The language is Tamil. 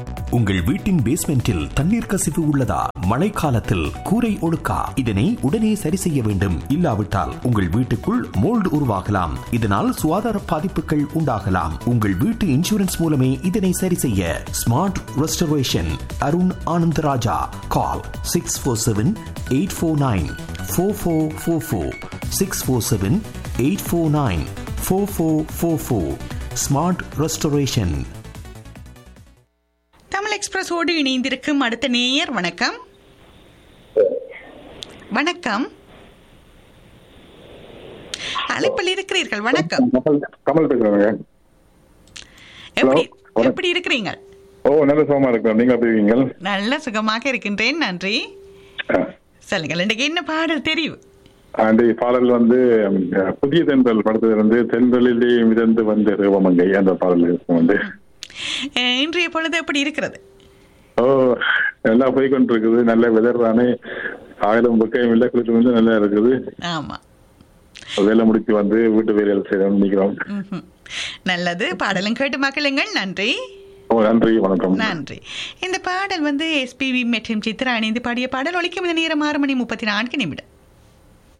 உங்கள் வீட்டின் பேஸ்மெண்டில் தண்ணீர் கசிவு உள்ளதா மழைக்காலத்தில் கூரை ஒழுக்கா இதனை உடனே சரி செய்ய வேண்டும் இல்லாவிட்டால் உங்கள் வீட்டுக்குள் மோல்டு உருவாகலாம் இதனால் சுகாதார பாதிப்புகள் உண்டாகலாம் உங்கள் வீட்டு இன்சூரன்ஸ் மூலமே இதனை சரி செய்ய smart restoration Arun Anandaraja call six four seven eight four nine four four four four six four seven eight four nine four four four four smart restoration Tamil எக்ஸ்பிரஸோடு இணைந்திருக்கும் அடுத்த நேயர் வணக்கம் வணக்கம் அழைப்பில் இருக்கிறீர்கள் வணக்கம் கமல் கமல் பேசுறேங்க எப்படி Hello. எப்படி இருக்கிறீங்க ஓ நல்ல சுகமா இருக்கிறோம் நீங்க எப்படி இருக்கீங்க நல்ல சுகமாக இருக்கின்றேன் நன்றி சொல்லுங்கள் இன்றைக்கு என்ன பாடல் தெரியும் அந்த பாடல் வந்து ம், புதிய தென்றல் படத்துல இருந்து தென்றலிலே மிதந்து வந்த ரூபமங்கை அந்த பாடல் இருக்கும் வந்து அஹ், இன்றைய பொழுது எப்படி இருக்கிறது ஓ நல்லா போய் கொண்டு இருக்குது நல்ல வெதர் தானே ஆயிரம் பக்கம் இல்லை குளிச்சு வந்து நல்லா இருக்குது ஆமா வேலை முடிச்சு வந்து வீட்டு வேலைகள் செய்யணும் நினைக்கிறோம் ம்ஹும். நல்லது பாடலும் கேட்டு மக்களுங்கள் நன்றி ஓ நன்றி வணக்கம் நன்றி இந்த பாடல் வந்து எஸ்பிவி மற்றும் சித்ரா இணைந்து பாடிய பாடல் ஒலிக்கும் இந்த நேரம் ஆறு மணி முப்பத்தி நான்கு நிமிடம்